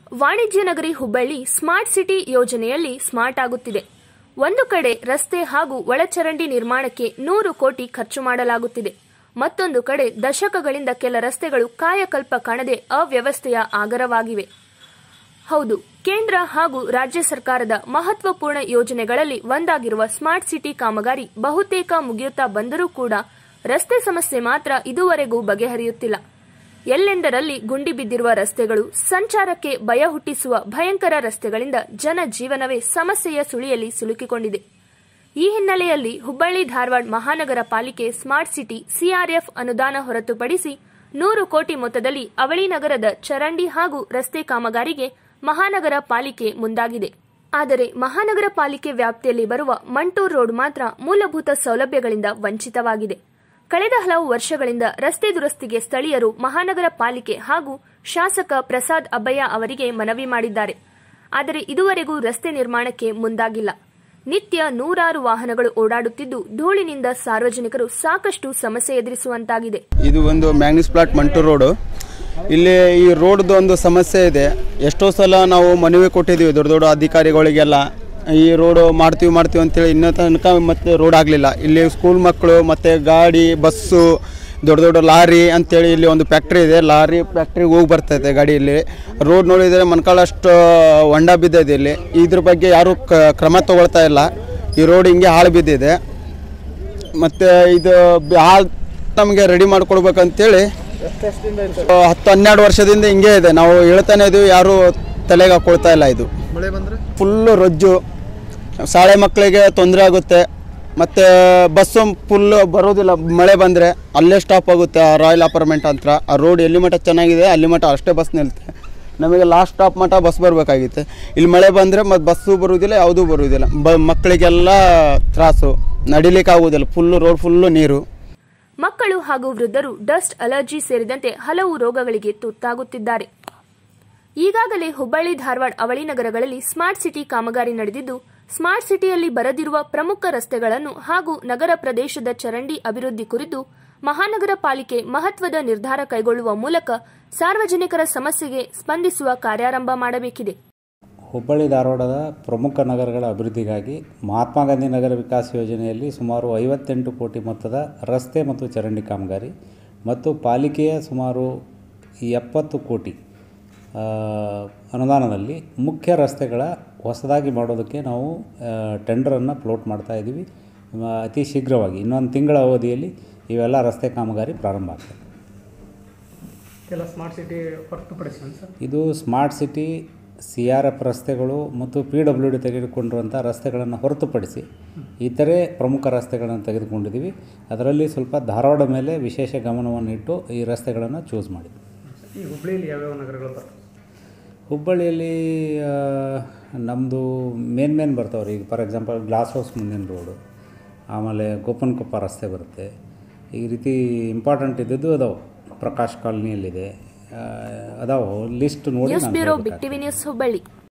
ವಾಣಿಜ್ಯ ನಗರಿ Hubballi smart city ಯೋಜನೆಯಲ್ಲಿ ಸ್ಮಾರ್ಟ್ ಆಗುತ್ತಿದೆ ಒಂದು ಕಡೆ ರಸ್ತೆ ಹಾಗೂ ಒಳಚರಂಡಿ ನಿರ್ಮಾಣಕ್ಕೆ ನೂರು ಕೋಟಿ ಖರ್ಚು ಮಾಡಲಾಗುತ್ತಿದೆ ಮತ್ತೊಂದು ಕಡೆ ದಶಕಗಳಿಂದ ಕೆಲ ರಸ್ತೆಗಳು ಕಾಯಕಲ್ಪ ಕಾಣದೆ ಅವ್ಯವಸ್ಥೆಯ ಆಗರವಾಗಿವೆ ಹೌದು ಕೇಂದ್ರ ಹಾಗೂ ರಾಜ್ಯ ಸರ್ಕಾರದ ಮಹತ್ವಪೂರ್ಣ ಯೋಜನೆಗಳಲ್ಲಿ ಒಂದಾಗಿರುವ ಸ್ಮಾರ್ಟ್ ಸಿಟಿ ಕಾಮಗಾರಿ ಬಹುತೇಕ ಮುಗಿಯುತ್ತಾ ಬಂದರೂ ಕೂಡ ರಸ್ತೆ ಸಮಸ್ಯೆ ಮಾತ್ರ ಇದುವರೆಗೂ ಬಗೆಹರಿಯುತ್ತಿಲ್ಲ ಎಲ್ಲೆಂದರಲ್ಲಿ ಗುಂಡಿ ಬಿದ್ದಿರುವ ರಸ್ತೆಗಳು ಸಂಚಾರಕ್ಕೆ ಭಯ ಹುಟ್ಟಿಸುವ ಭಯಂಕರ ರಸ್ತೆಗಳಿಂದ ಜನ ಜೀವನವೇ ಸಮಸ್ಯೆಯ ಸುಳಿಯಲ್ಲಿ ಸಿಲುಕಿಕೊಂಡಿದೆ ಈ ಹಿನ್ನೆಲೆಯಲ್ಲಿ ಹುಬ್ಬಳ್ಳಿ ಧಾರವಾಡ ಮಹಾನಗರ ಪಾಲಿಕೆ ಸ್ಮಾರ್ಟ್ ಸಿಟಿ ಸಿಆರ್ಎಫ್ ಅನುದಾನ ಹೊರತುಪಡಿಸಿ ನೂರು ಕೋಟಿ ಮೊತ್ತದಲ್ಲಿ ಅವಳಿ ನಗರದ ಚರಂಡಿ ಹಾಗೂ ರಸ್ತೆ ಕಾಮಗಾರಿಗೆ ಮಹಾನಗರ ಪಾಲಿಕೆ ಮುಂದಾಗಿದೆ ಆದರೆ ಮಹಾನಗರ ಪಾಲಿಕೆ ವ್ಯಾಪ್ತಿಯಲ್ಲಿ ಬರುವ ಮಂಟೂರ್ ರೋಡ್ ಮಾತ್ರ ಮೂಲಭೂತ ಸೌಲಭ್ಯಗಳಿಂದ ವಂಚಿತವಾಗಿದೆ ಕಳೆದ ಹಲವು ವರ್ಷಗಳಿಂದ ರಸ್ತೆ ದುರಸ್ತಿಗೆ ಸ್ಥಳೀಯರು ಮಹಾನಗರ ಪಾಲಿಕೆ ಹಾಗೂ ಶಾಸಕ ಪ್ರಸಾದ್ ಅಬ್ಬಯ್ಯ ಅವರಿಗೆ ಮನವಿ ಮಾಡಿದ್ದಾರೆ ಆದರೆ ಇದುವರೆಗೂ ರಸ್ತೆ ನಿರ್ಮಾಣಕ್ಕೆ ಮುಂದಾಗಿಲ್ಲ ನಿತ್ಯ ನೂರಾರು ವಾಹನಗಳು ಓಡಾಡುತ್ತಿದ್ದು ಧೂಳಿನಿಂದ ಸಾರ್ವಜನಿಕರು ಸಾಕಷ್ಟು ಸಮಸ್ಯೆ ಎದುರಿಸುವಂತಾಗಿದೆ ಇದು ಒಂದು ಮ್ಯಾಗ್ನಿಸ್ ಪ್ಲಾಟ್ ಮಂಟು ರೋಡು ಇಲ್ಲಿ ಈ ರೋಡ್ದು ಒಂದು ಸಮಸ್ಯೆ ಇದೆ ಎಷ್ಟೋ ಸಲ ನಾವು ಮನವಿ ಕೊಟ್ಟಿದ್ದೀವಿ ದೊಡ್ಡ ದೊಡ್ಡ ಅಧಿಕಾರಿಗಳಿಗೆಲ್ಲ ಈ ರೋಡು ಮಾಡ್ತೀವಿ ಮಾಡ್ತೀವಿ ಅಂತೇಳಿ ಇನ್ನೂ ತನಕ ಮತ್ತೆ ರೋಡ್ ಆಗಲಿಲ್ಲ ಇಲ್ಲಿ ಸ್ಕೂಲ್ ಮಕ್ಕಳು ಮತ್ತು ಗಾಡಿ ಬಸ್ಸು ದೊಡ್ಡ ದೊಡ್ಡ ಲಾರಿ ಅಂತೇಳಿ ಇಲ್ಲಿ ಒಂದು ಫ್ಯಾಕ್ಟ್ರಿ ಇದೆ ಲಾರಿ ಫ್ಯಾಕ್ಟ್ರಿಗೆ ಹೋಗಿ ಬರ್ತೈತೆ ಗಾಡಿ ಇಲ್ಲಿ ರೋಡ್ ನೋಡಿದರೆ ಮೊಣಕಾಲಷ್ಟು ಹೊಂಡ ಬಿದ್ದಿದೆ ಇಲ್ಲಿ ಇದ್ರ ಬಗ್ಗೆ ಯಾರೂ ಕ- ಕ್ರಮ ತಗೊಳ್ತಾ ಇಲ್ಲ ಈ ರೋಡ್ ಹಿಂಗೆ ಹಾಳು ಬಿದ್ದಿದೆ ಮತ್ತು ಇದು ಬ- ಹಾಳು ನಮಗೆ ರೆಡಿ ಮಾಡಿಕೊಡ್ಬೇಕಂತೇಳಿ ಹತ್ತು ಹನ್ನೆರಡು ವರ್ಷದಿಂದ ಹಿಂಗೆ ಇದೆ ನಾವು ಹೇಳ್ತಾನೆ ಇದೀವಿ ಯಾರು ತಲೆಗೆ ಹಾಕೊಳ್ತಾ ಇಲ್ಲ ಇದು ಮಳೆ ಬಂದ್ರೆ ಫುಲ್ಲು ರೊಜ್ಜು ಶಾಲೆ ಮಕ್ಕಳಿಗೆ ತೊಂದರೆ ಆಗುತ್ತೆ ಮತ್ತು ಬಸ್ಸು ಫುಲ್ಲು ಬರೋದಿಲ್ಲ ಮಳೆ ಬಂದರೆ ಅಲ್ಲೇ ಸ್ಟಾಪ್ ಆಗುತ್ತೆ ಆ ರಾಯಲ್ ಅಪಾರ್ಟ್ಮೆಂಟ್ ಅಂತ ಆ ರೋಡ್ ಎಲ್ಲಿ ಮಟ್ಟ ಚೆನ್ನಾಗಿದೆ ಅಲ್ಲಿ ಮಟ್ಟ ಅಷ್ಟೇ ಬಸ್ ನಿಲ್ತೆ ನಮಗೆ ಲಾಸ್ಟ್ ಸ್ಟಾಪ್ ಮಟ್ಟ ಬಸ್ ಬರಬೇಕಾಗಿತ್ತು ಇಲ್ಲಿ ಮಳೆ ಬಂದರೆ ಮತ್ತು ಬಸ್ಸು ಬರುವುದಿಲ್ಲ ಯಾವುದೂ ಬರುವುದಿಲ್ಲ ಬ ಮಕ್ಕಳಿಗೆಲ್ಲ ತ್ರಾಸು ನಡಿಲಿಕ್ಕೆ ಆಗುವುದಿಲ್ಲ ಫುಲ್ಲು ರೋಡ್ ಫುಲ್ಲು ನೀರು ಮಕ್ಕಳು ಹಾಗೂ ವೃದ್ಧರು ಡಸ್ಟ್ ಅಲರ್ಜಿ ಸೇರಿದಂತೆ ಹಲವು ರೋಗಗಳಿಗೆ ತುತ್ತಾಗುತ್ತಿದ್ದಾರೆ ಈಗಾಗಲೇ ಹುಬ್ಬಳ್ಳಿ ಧಾರವಾಡ ಅವಳಿ ನಗರಗಳಲ್ಲಿ ಸ್ಮಾರ್ಟ್ ಸಿಟಿ ಕಾಮಗಾರಿ ನಡೆದಿದ್ದು ಸ್ಮಾರ್ಟ್ ಸಿಟಿಯಲ್ಲಿ ಬರದಿರುವ ಪ್ರಮುಖ ರಸ್ತೆಗಳನ್ನು ಹಾಗೂ ನಗರ ಪ್ರದೇಶದ ಚರಂಡಿ ಅಭಿವೃದ್ಧಿ ಕುರಿತು ಮಹಾನಗರ ಪಾಲಿಕೆ ಮಹತ್ವದ ನಿರ್ಧಾರ ಕೈಗೊಳ್ಳುವ ಮೂಲಕ ಸಾರ್ವಜನಿಕರ ಸಮಸ್ಯೆಗೆ ಸ್ಪಂದಿಸುವ ಕಾರ್ಯಾರಂಭ ಮಾಡಬೇಕಿದೆ ಹುಬ್ಬಳ್ಳಿ ಧಾರವಾಡದ ಪ್ರಮುಖ ನಗರಗಳ ಅಭಿವೃದ್ಧಿಗಾಗಿ ಮಹಾತ್ಮ ಗಾಂಧಿ ನಗರ ವಿಕಾಸ ಯೋಜನೆಯಲ್ಲಿ ಸುಮಾರು ಐವತ್ತೆಂಟು ಕೋಟಿ ಮೊತ್ತದ ರಸ್ತೆ ಮತ್ತು ಚರಂಡಿ ಕಾಮಗಾರಿ ಮತ್ತು ಪಾಲಿಕೆಯ ಸುಮಾರು ಎಪ್ಪತ್ತು ಕೋಟಿ ಆ, ಅನುದಾನದಲ್ಲಿ ಮುಖ್ಯ ರಸ್ತೆಗಳ ಹೊಸದಾಗಿ ಮಾಡೋದಕ್ಕೆ ನಾವು ಟೆಂಡರನ್ನು ಫ್ಲೋಟ್ ಮಾಡ್ತಾ ಇದ್ದೀವಿ ಆ, ಅತಿ ಶೀಘ್ರವಾಗಿ ಇನ್ನೊಂದು ತಿಂಗಳ ಅವಧಿಯಲ್ಲಿ ಇವೆಲ್ಲ ರಸ್ತೆ ಕಾಮಗಾರಿ ಪ್ರಾರಂಭ ಆಗ್ತದೆ ಕೆಲ ಸ್ಮಾರ್ಟ್ ಸಿಟಿ ಹೊರತುಪಡಿಸಿ ಸರ್ ಇದು smart city C R F ರಸ್ತೆಗಳು ಮತ್ತು ಪಿ ಡಬ್ಲ್ಯೂ ಡಿ ತೆಗೆದುಕೊಂಡಿರುವಂಥ ರಸ್ತೆಗಳನ್ನು ಹೊರತುಪಡಿಸಿ ಇತರೆ ಪ್ರಮುಖ ರಸ್ತೆಗಳನ್ನು ತೆಗೆದುಕೊಂಡಿದ್ದೀವಿ ಅದರಲ್ಲಿ ಸ್ವಲ್ಪ ಧಾರವಾಡ ಮೇಲೆ ವಿಶೇಷ ಗಮನವನ್ನು ಇಟ್ಟು ಈ ರಸ್ತೆಗಳನ್ನು ಚೂಸ್ ಮಾಡಿದ್ವಿ ಈ ಹುಬ್ಬಳ್ಳಿಯಲ್ಲಿ ಯಾವ್ಯಾವ ನಗರಗಳು ಬರ್ತವೆ ಹುಬ್ಬಳ್ಳಿಯಲ್ಲಿ ನಮ್ಮದು ಮೇನ್ ಮೇನ್ ಬರ್ತಾವ್ರಿ ಈಗ ಫಾರ್ ಎಕ್ಸಾಂಪಲ್ ಗ್ಲಾಸ್ ಹೌಸ್ ಮುಂದಿನ ರೋಡು ಆಮೇಲೆ ಗೋಪನಕೊಪ್ಪ ರಸ್ತೆ ಬರುತ್ತೆ ಈ ರೀತಿ ಇಂಪಾರ್ಟೆಂಟ್ ಇದ್ದದ್ದು ಅದಾವೆ ಪ್ರಕಾಶ್ ಕಾಲನಿಯಲ್ಲಿದೆ ಅದಾವೆ ಲಿಸ್ಟ್ ನೋಡಿ ನ್ಯೂಸ್ ನಾನು ಬ್ಯೂರೋ ಹೇಳ್ಬೇಕಾಗ್ತದೆ. Big TV news Hubballi